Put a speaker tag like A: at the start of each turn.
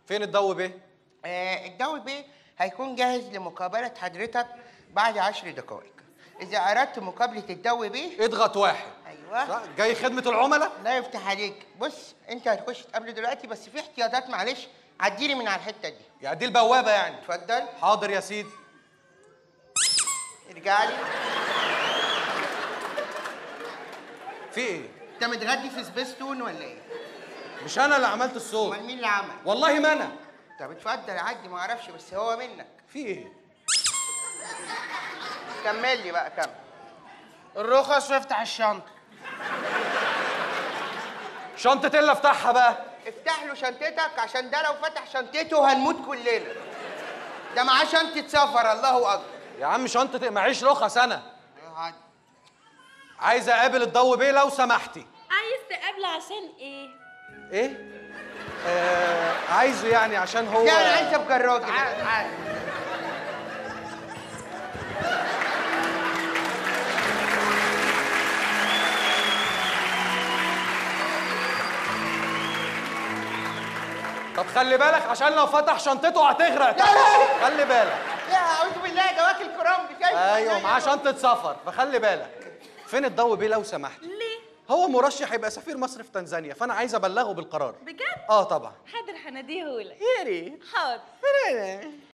A: فين الضو بيه
B: آه الدواء بيه هيكون جاهز لمقابلة حضرتك بعد عشر دقائق إذا أردت مقابلة الدواء بيه
A: اضغط واحد
B: أيوه
A: صح؟ جاي خدمه العملاء
B: لا يفتح عليك بص أنت هتخش تقابله دلوقتي بس في احتياطات معلش عديلي من على الحتة دي
A: يعني دي البوابه يعني
B: اتفضل
A: حاضر يا سيدي
B: ارجع لي
A: في ايه
B: أنت متغدي في سبيستون ولا إيه؟
A: مش انا اللي عملت الصوت
B: أمال مين اللي عمل؟
A: والله ما انا
B: طب اتفضل عدي ما أعرفش بس هو منك
A: في ايه
B: كمل لي بقى كمل
C: الرخص وافتح الشنطه
A: شنطه اللي افتحها بقى
B: افتح له شنطتك عشان ده لو فتح شنطته هنموت كلنا ده معاه شنطة سفر الله أكبر
A: يا عم شنطه معيش رخص انا
B: عدي.
A: عايز اقابل الضو بيه لو سمحتي
D: عايز تقابله عشان ايه؟
A: ايه آه عايزه يعني عشان هو
B: لا أنا عايز أبقى الراجل
C: تعال تعال
A: طب خلي بالك عشان لو فتح شنطته هتغرق
B: لا، لا.
A: خلي بالك
B: لا أعوذ بالله ده واكل كرنب شايف
A: ايوه معاه شنطه سفر فخلي بالك فين الضو بيه لو سمحتي
D: ليه؟
A: هو مرشح يبقى سفير مصر في تنزانيا فانا عايز ابلغه بالقرار
D: بجد؟
A: اه طبعا
D: حاضر هناديهولك
A: يا ريت
D: حاضر